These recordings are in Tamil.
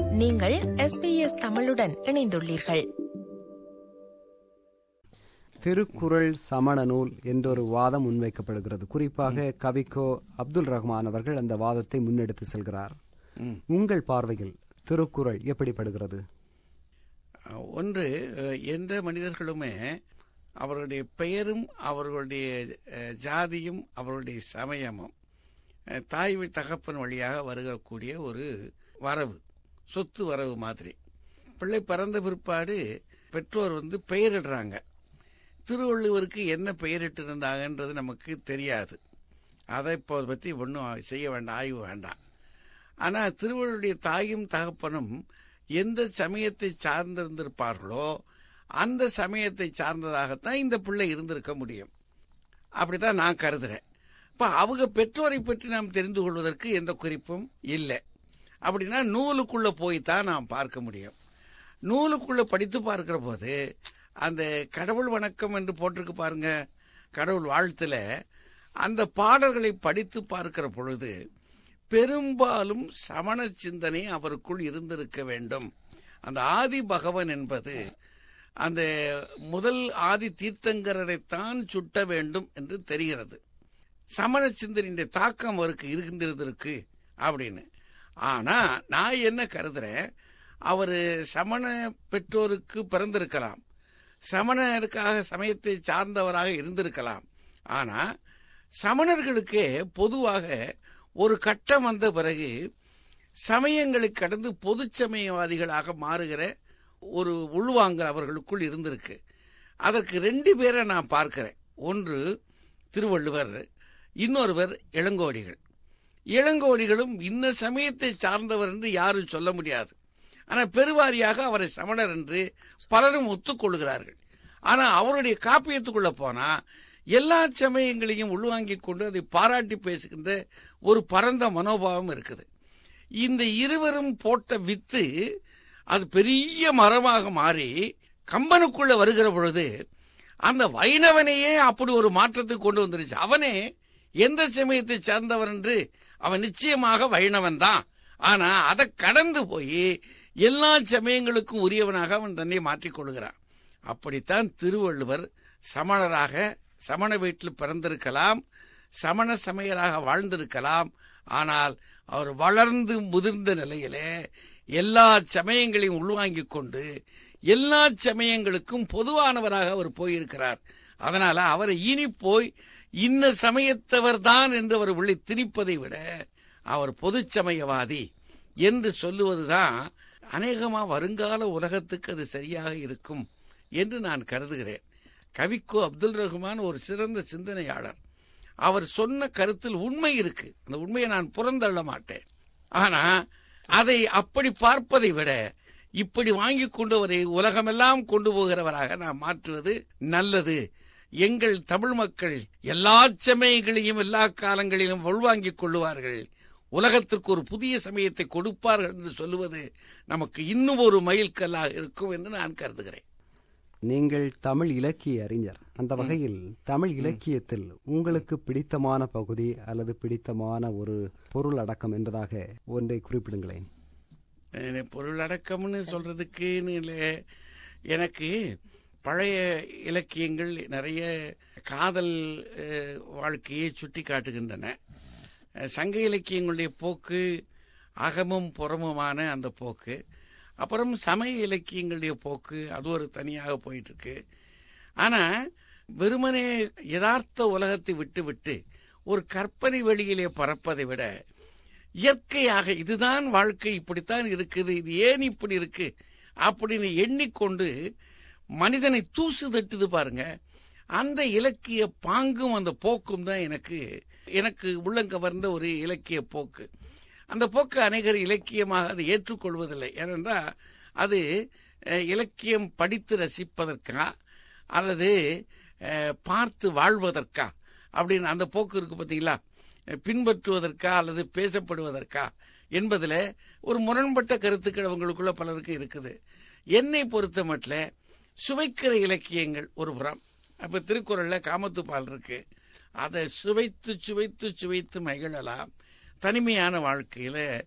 நீங்கள் எஸ்பிஎஸ் தமிழுடன் இணைந்துள்ளீர்கள் திருக்குறள் சமண நூல் என்றொரு வாதம் முன்வைக்கப்படுகிறது குறிப்பாக கவிக்கோ அப்துல் ரஹ்மான் அவர்கள் அந்த வாதத்தை முன்னெடுத்து செல்கிறார் உங்கள் பார்வையில் திருக்குறள் எப்படிப்படுகிறது ஒன்று அஹ், எந்த மனிதர்களுமே அவர்களுடைய பெயரும் அவர்களுடைய அஹ், ஜாதியும் அவர்களுடைய சமயமும் அஹ், தாய் வழி தகப்பன் வழியாக வருகக்கூடிய ஒரு வரவு சொத்து வரவு மாதிரி பிள்ளை பிறந்த பிற்பாடு பெற்றோர் வந்து பெயரிடுறாங்க திருவள்ளுவருக்கு என்ன பெயரிட்டு இருந்தாங்கன்றது நமக்கு தெரியாது அதை இப்போ பற்றி ஒன்றும் செய்ய வேண்டாம் ஆய்வு வேண்டாம் ஆனால் திருவள்ளுவருடைய தாயும் தகப்பனும் எந்த சமயத்தை சார்ந்திருந்திருப்பார்களோ அந்த சமயத்தை சார்ந்ததாகத்தான் இந்த பிள்ளை இருந்திருக்க முடியும் அப்படித்தான் நான் கருதுறேன் இப்ப அவங்க பெற்றோரை பற்றி நாம் தெரிந்து கொள்வதற்கு எந்த குறிப்பும் இல்லை அப்படின்னா நூலுக்குள்ள போய் தான் நாம் பார்க்க முடியும் நூலுக்குள்ள படித்து பார்க்கிற போது அந்த கடவுள் வணக்கம் என்று போட்டிருக்கு பாருங்க கடவுள் வாழ்த்துல அந்த பாடல்களை படித்து பார்க்கிற பொழுது பெரும்பாலும் சமண சிந்தனை அவருக்குள் இருந்திருக்க வேண்டும் அந்த ஆதி பகவன் என்பது அந்த முதல் ஆதி தீர்த்தங்கரைத்தான் சுட்ட வேண்டும் என்று தெரிகிறது சமண சிந்தனையுடைய தாக்கம் அவருக்கு இருந்திருந்திருக்கு அப்படின்னு ஆனா நான் என்ன கருதுறேன் அவர் சமண பெற்றோருக்கு பிறந்திருக்கலாம் சமணருக்காக சமயத்தை சார்ந்தவராக இருந்திருக்கலாம் ஆனா சமணர்களுக்கே பொதுவாக ஒரு கட்டம் வந்த பிறகு சமயங்களை கடந்து பொது சமயவாதிகளாக மாறுகிற ஒரு உள்வாங்கல் அவர்களுக்குள் இருந்திருக்கு அதற்கு ரெண்டு பேரை நான் பார்க்கிறேன் ஒன்று திருவள்ளுவர் இன்னொருவர் இளங்கோடிகள் இளங்கோடிகளும் இன்ன சமயத்தை சார்ந்தவர் என்று யாரும் சொல்ல முடியாது ஆனால் பெருவாரியாக அவரை சமணர் என்று பலரும் ஒத்துக்கொள்கிறார்கள் ஆனா அவருடைய காப்பியத்துக்குள்ள போனா எல்லா சமயங்களையும் உள்வாங்கிக் கொண்டு அதை பாராட்டி பேசுகின்ற ஒரு பரந்த மனோபாவம் இருக்குது இந்த இருவரும் போட்ட வித்து அது பெரிய மரமாக மாறி கம்பனுக்குள்ள வருகிற பொழுது அந்த வைணவனையே அப்படி ஒரு மாற்றத்தை கொண்டு வந்துருச்சு அவனே எந்த சமயத்தை சார்ந்தவன் என்று அவன் நிச்சயமாக வைணவன் தான் ஆனா அதை கடந்து போய் எல்லா சமயங்களுக்கும் உரியவனாக அவன் தன்னை மாற்றிக் கொள்கிறான் அப்படித்தான் திருவள்ளுவர் சமணராக சமண வீட்டில் பிறந்திருக்கலாம் சமண சமயராக வாழ்ந்திருக்கலாம் ஆனால் அவர் வளர்ந்து முதிர்ந்த நிலையிலே எல்லா சமயங்களையும் உள்வாங்கிக் கொண்டு எல்லா சமயங்களுக்கும் பொதுவானவராக அவர் போயிருக்கிறார் அதனால அவரை இனி போய் இன்ன சமயத்தவர் தான் என்று அவர் உள்ளே திணிப்பதை விட அவர் பொது சமயவாதி என்று சொல்லுவதுதான் அநேகமா வருங்கால உலகத்துக்கு அது சரியாக இருக்கும் என்று நான் கருதுகிறேன் கவிக்கோ அப்துல் ரஹ்மான் ஒரு சிறந்த சிந்தனையாளர் அவர் சொன்ன கருத்தில் உண்மை இருக்கு அந்த உண்மையை நான் புறந்தள்ள மாட்டேன் ஆனா அதை அப்படி பார்ப்பதை விட இப்படி வாங்கி கொண்டவரை உலகமெல்லாம் கொண்டு போகிறவராக நாம் மாற்றுவது நல்லது எங்கள் தமிழ் மக்கள் எல்லா சமயங்களையும் எல்லா காலங்களிலும் உள்வாங்கிக் கொள்ளுவார்கள் உலகத்திற்கு ஒரு புதிய சமயத்தை கொடுப்பார்கள் என்று சொல்லுவது நமக்கு இன்னும் ஒரு மைல்கல்லாக இருக்கும் என்று நான் கருதுகிறேன் நீங்கள் தமிழ் இலக்கிய அறிஞர் அந்த வகையில் தமிழ் இலக்கியத்தில் உங்களுக்கு பிடித்தமான பகுதி அல்லது பிடித்தமான ஒரு பொருள் அடக்கம் என்பதாக ஒன்றை குறிப்பிடுங்களேன் அஹ் பொருளடக்கம்னு சொல்றதுக்கு எனக்கு பழைய இலக்கியங்கள் நிறைய காதல் அஹ், வாழ்க்கையை சுட்டி காட்டுகின்றன அஹ், சங்க இலக்கியங்களுடைய போக்கு அகமும் புறமுமான அந்த போக்கு அப்புறம் சமய இலக்கியங்களுடைய போக்கு அது ஒரு தனியாக போயிட்டு இருக்கு ஆனா வெறுமனே யதார்த்த உலகத்தை விட்டு விட்டு ஒரு கற்பனை வெளியிலே பறப்பதை விட இயற்கையாக இதுதான் வாழ்க்கை இப்படித்தான் இருக்குது இது ஏன் இப்படி இருக்கு அப்படின்னு எண்ணிக்கொண்டு மனிதனை தூசு தட்டுது பாருங்க அந்த இலக்கிய பாங்கும் அந்த போக்கும் தான் எனக்கு எனக்கு உள்ளங்கவர்ந்த ஒரு இலக்கிய போக்கு அந்த போக்கு அநேகர் இலக்கியமாக அதை ஏற்றுக்கொள்வதில்லை ஏனென்றால் அது அஹ், இலக்கியம் படித்து ரசிப்பதற்கா அல்லது அஹ், பார்த்து வாழ்வதற்கா அப்படின்னு அந்த போக்கு இருக்கு பார்த்தீங்களா அஹ், பின்பற்றுவதற்கா அல்லது பேசப்படுவதற்கா என்பதில் ஒரு முரண்பட்ட கருத்துக்கள் அவங்களுக்குள்ள பலருக்கு இருக்குது என்னை பொறுத்த மட்டும் சுவைக்கிற இலக்கியங்கள் ஒரு புறம் அப்ப திருக்குறள்ல காமத்துப்பால் இருக்கு அதை சுவைத்து சுவைத்து சுவைத்து மகிழலாம் தனிமையான வாழ்க்கையில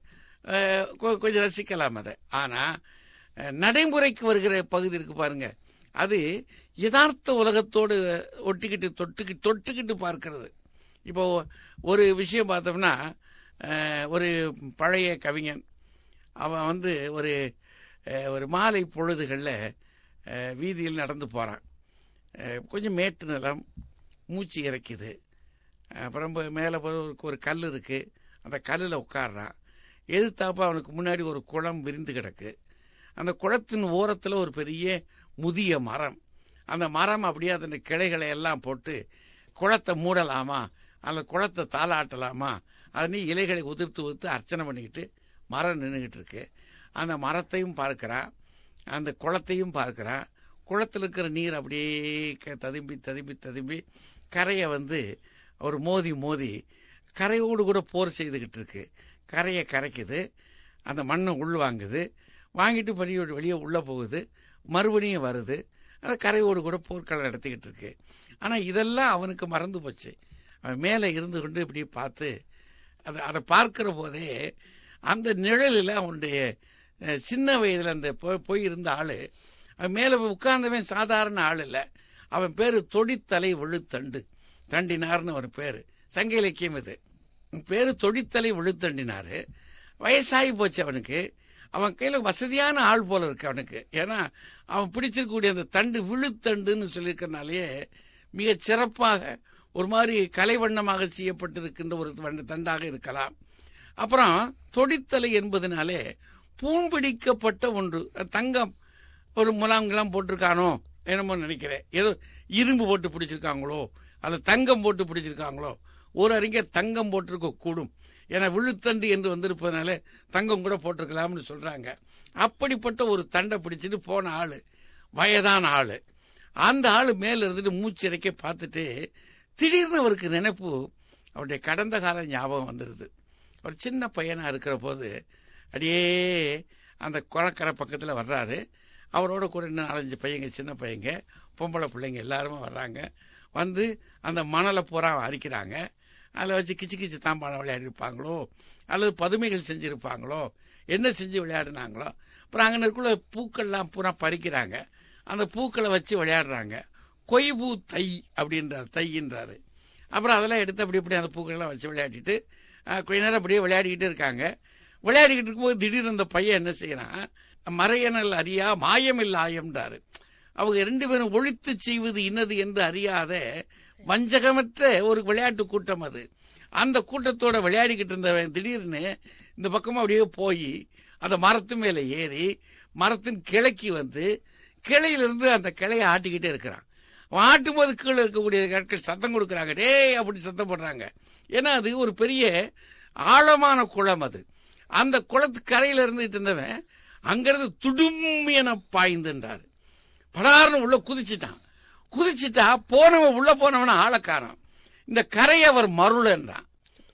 அஹ், கொ- கொஞ்சம் ரசிக்கலாம் அதை ஆனா அஹ், நடைமுறைக்கு வருகிற பகுதி இருக்கு பாருங்க அது யதார்த்த உலகத்தோடு ஒட்டிக்கிட்டு தொட்டுக்கிட்டு தொட்டுக்கிட்டு பார்க்கிறது இப்போ ஒரு விஷயம் பார்த்தோம்னா அஹ், ஒரு பழைய கவிஞன் அவன் வந்து ஒரு அஹ், ஒரு மாலை பொழுதுகளில் வீதியில் நடந்து போகிறான் கொஞ்சம் மேட்டு நிலம் மூச்சு இறைக்குது அப்புறம் மேலே ஒரு ஒரு கல் இருக்குது அந்த கல்லில் உட்கார்றான் எதிர்த்தாப்ப அவனுக்கு முன்னாடி ஒரு குளம் விரிந்து கிடக்கு அந்த குளத்தின் ஓரத்தில் ஒரு பெரிய முதிய மரம் அந்த மரம் அப்படியே அதன் கிளைகளை எல்லாம் போட்டு குளத்தை மூடலாமா அந்த குளத்தை தாளாட்டலாமா அது இலைகளை உதிர்த்து உதிர்த்து அர்ச்சனை பண்ணிக்கிட்டு மரம் நின்றுக்கிட்டு இருக்கு அந்த மரத்தையும் பார்க்கிறான் அந்த குளத்தையும் பார்க்கிறான் குளத்தில் இருக்கிற நீர் அப்படியே க- ததும்பி ததும்பி ததும்பி கரையை வந்து ஒரு மோதி மோதி கரையோடு கூட போர் செய்துக்கிட்டு இருக்கு கரையை கரைக்குது அந்த மண்ணை உள்வாங்குது வாங்கிட்டு வெளியே வெளியே உள்ளே போகுது மறுபடியும் வருது அந்த கரையோடு கூட போர்க்களம் நடத்திக்கிட்டு இருக்கு ஆனால் இதெல்லாம் அவனுக்கு மறந்து போச்சு அவன் மேலே இருந்து கொண்டு இப்படி பார்த்து அதை அதை பார்க்கிற போதே அந்த நிழலில் அவனுடைய அஹ், சின்ன வயதில் அந்த போய் போயிருந்த ஆள் அவன் மேலே உட்கார்ந்தவன் சாதாரண ஆள் இல்லை அவன் பேர் தொடித்தலை விழுத்தண்டு தண்டினார்னு ஒரு பேர் சங்க இலக்கியம் இது பேர் தொடித்தலை விழுத்தண்டினாரு வயசாகி போச்சு அவனுக்கு அவன் கையில் வசதியான ஆள் போல இருக்கு அவனுக்கு ஏன்னா அவன் பிடிச்சிருக்கக்கூடிய அந்த தண்டு விழுத்தண்டுன்னு சொல்லியிருக்கனாலேயே மிக சிறப்பாக ஒரு மாதிரி கலைவண்ணமாக செய்யப்பட்டிருக்கின்ற ஒரு வண்ட- தண்டாக இருக்கலாம் அப்புறம் தொடித்தலை என்பதனாலே பூம்பிடிக்கப்பட்ட ஒன்று அது தங்கம் ஒரு முலாம்கெல்லாம் போட்டிருக்கானோ என்னமோ நினைக்கிறேன் ஏதோ இரும்பு போட்டு பிடிச்சிருக்காங்களோ அல்ல தங்கம் போட்டு பிடிச்சிருக்காங்களோ ஒரு அறிஞர் தங்கம் போட்டிருக்க கூடும் ஏன்னா விழுத்தண்டு என்று வந்திருப்பதனால தங்கம் கூட போட்டிருக்கலாம்னு சொல்றாங்க அப்படிப்பட்ட ஒரு தண்டை பிடிச்சிட்டு போன ஆளு வயதான ஆளு அந்த ஆளு மேல இருந்துட்டு மூச்சிறைக்க பார்த்துட்டு திடீர்னு அவருக்கு நினைப்பு அவருடைய கடந்த கால ஞாபகம் வந்துடுது ஒரு சின்ன பையனா இருக்கிற போது அப்படியே அந்த குளக்கரை பக்கத்தில் வர்றாரு அவரோட கூட இன்னும் நாலஞ்சு பையங்க சின்ன பையங்க பொம்பளை பிள்ளைங்க எல்லாருமே வர்றாங்க வந்து அந்த மணலை பூரா அரிக்கிறாங்க அதில் வச்சு கிச்சு கிச்சு தாம்பாளம் விளையாடிருப்பாங்களோ அல்லது பதுமைகள் செஞ்சுருப்பாங்களோ என்ன செஞ்சு விளையாடினாங்களோ அப்புறம் அங்கே இருக்குள்ள பூக்கள்லாம் பூரா பறிக்கிறாங்க அந்த பூக்களை வச்சு விளையாடுறாங்க கொய்பூ தை அப்படின்றார் தைன்றாரு அப்புறம் அதெல்லாம் எடுத்து அப்படி இப்படி அந்த பூக்கள்லாம் வச்சு விளையாடிட்டு அஹ், கொஞ்ச நேரம் அப்படியே விளையாடிக்கிட்டு இருக்காங்க விளையாடிக்கிட்டு இருக்கும்போது திடீர்னு அந்த பையன் என்ன செய்யறான் மறையனல் அறியா மாயமில் ஆயம்ன்றாரு அவங்க ரெண்டு பேரும் ஒழித்து செய்வது இன்னது என்று அறியாத வஞ்சகமற்ற ஒரு விளையாட்டு கூட்டம் அது அந்த கூட்டத்தோட விளையாடிக்கிட்டு இருந்தவன் திடீர்னு இந்த பக்கமா அப்படியே போய் அந்த மரத்து மேல ஏறி மரத்தின் கிளைக்கு வந்து கிளையிலிருந்து அந்த கிளையை ஆட்டிக்கிட்டே இருக்கிறான் அவன் ஆட்டும் போது கீழே இருக்கக்கூடிய கற்கள் சத்தம் கொடுக்குறாங்க டேய் அப்படி சத்தம் போடுறாங்க ஏன்னா அது ஒரு பெரிய ஆழமான குளம் அது அந்த குளத்து கரையில இருந்துகிட்டு இருந்தவன் அங்கிருந்து துடும் என பாய்ந்துன்றாரு படார்னு உள்ள குதிச்சிட்டான் குதிச்சிட்டா போனவன் உள்ள போனவன ஆளக்காரன் இந்த கரையவர் மருளன்றான்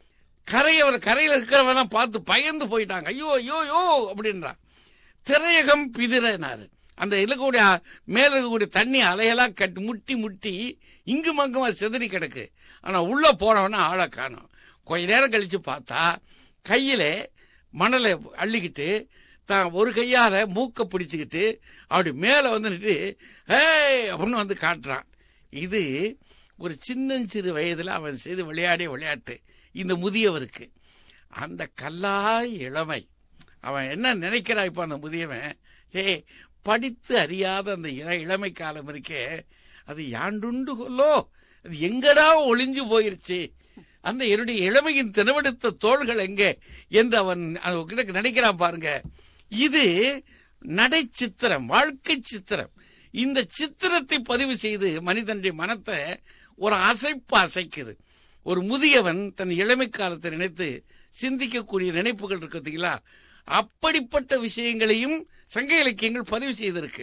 கரையவர் கரையில் இருக்கிறவெல்லாம் பார்த்து பயந்து போயிட்டாங்க ஐயோ ஐயோ ஐயோ அப்படின்றான் திரையகம் பிதிரனாரு அந்த இருக்கக்கூடிய மேல இருக்கக்கூடிய தண்ணி அலையெல்லாம் கட்டி முட்டி முட்டி இங்கும் அங்குமா சிதறி கிடக்கு ஆனா உள்ள போனவன ஆளை காணோம் கொஞ்ச நேரம் கழிச்சு பார்த்தா கையில மணலை அள்ளிக்கிட்டு தான் ஒரு கையால மூக்க பிடிச்சுக்கிட்டு அப்படி மேல வந்து நின்று ஏய் அப்படின்னு வந்து காட்டுறான் இது ஒரு சின்னஞ்சிறு வயதுல அவன் செய்து விளையாடிய விளையாட்டு இந்த முதியவருக்கு அந்த கல்லாய் இளமை அவன் என்ன நினைக்கிறான் இப்ப அந்த முதியவன் ஏ படித்து அறியாத அந்த இள- இளமை காலம் இருக்கே அது யாண்டுண்டு கொல்லோ அது எங்கடா ஒளிஞ்சு போயிருச்சு அந்த என்னுடைய இளமையின் தினவெடுத்த தோள்கள் எங்கே என்று அவன் அவன் நினைக்கிறான் பாருங்க இது நடை சித்திரம் வாழ்க்கை சித்திரம் இந்த சித்திரத்தை பதிவு செய்து மனிதனுடைய மனத்தை ஒரு அசைப்பு அசைக்குது ஒரு முதியவன் தன் இளமை காலத்தை நினைத்து சிந்திக்கக்கூடிய நினைப்புகள் இருக்கு பார்த்தீங்களா அப்படிப்பட்ட விஷயங்களையும் சங்க இலக்கியங்கள் பதிவு செய்திருக்கு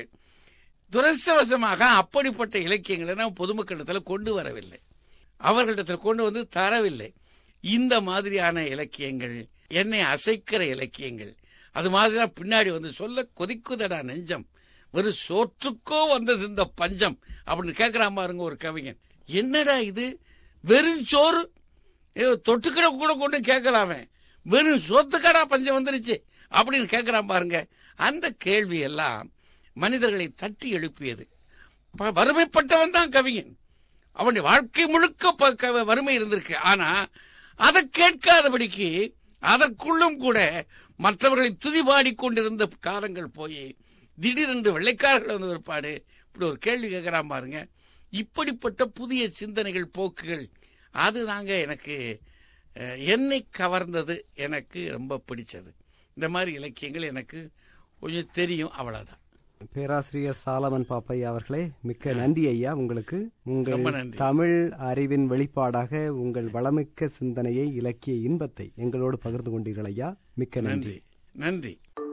துரஷ்டவசமாக அப்படிப்பட்ட இலக்கியங்களை நாம் பொதுமக்களிடத்தில் கொண்டு வரவில்லை அவர்களிடத்தில் கொண்டு வந்து தரவில்லை இந்த மாதிரியான இலக்கியங்கள் என்னை அசைக்கிற இலக்கியங்கள் அது மாதிரிதான் பின்னாடி வந்து சொல்ல கொதிக்குதடா நெஞ்சம் வெறும் சோற்றுக்கோ வந்தது இந்த பஞ்சம் அப்படின்னு கேட்கிறான் பாருங்க ஒரு கவிஞன் என்னடா இது வெறும் சோறு ஏதோ தொட்டுக்கிட கூட கொண்டு கேட்கலாமே வெறும் சொத்துக்கடா பஞ்சம் வந்துருச்சு அப்படின்னு கேட்கிறான் பாருங்க அந்த கேள்வி எல்லாம் மனிதர்களை தட்டி எழுப்பியது ப- வறுமைப்பட்டவன் தான் கவிஞன் அவனுடைய வாழ்க்கை முழுக்க ப- க- வறுமை இருந்திருக்கு ஆனா அதை கேட்காதபடிக்கு அதற்குள்ளும் கூட மற்றவர்களை துதிபாடி கொண்டிருந்த காலங்கள் போய் திடீரென்று வெள்ளைக்காரர்கள் வந்த பிற்பாடு இப்படி ஒரு கேள்வி கேட்கிறான் பாருங்க இப்படிப்பட்ட புதிய சிந்தனைகள் போக்குகள் அது தாங்க எனக்கு அஹ், என்னை கவர்ந்தது எனக்கு ரொம்ப பிடிச்சது இந்த மாதிரி இலக்கியங்கள் எனக்கு கொஞ்சம் தெரியும் அவ்வளவுதான் பேராசிரியர் சாலமன் பாப்பையா அவர்களே மிக்க நன்றி ஐயா உங்களுக்கு உங்கள் ரொம்ப நன்றி. தமிழ் அறிவின் வெளிப்பாடாக உங்கள் வளமிக்க சிந்தனையை இலக்கிய இன்பத்தை எங்களோடு பகிர்ந்து கொண்டீர்கள் ஐயா மிக்க நன்றி நன்றி நன்றி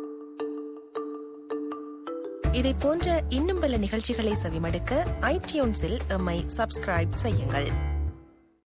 இதை போன்ற இன்னும் பல நிகழ்ச்சிகளை செவிமடுக்க ஐடியூன்ஸில் எம்மை சப்ஸ்கிரைப் செய்யுங்கள்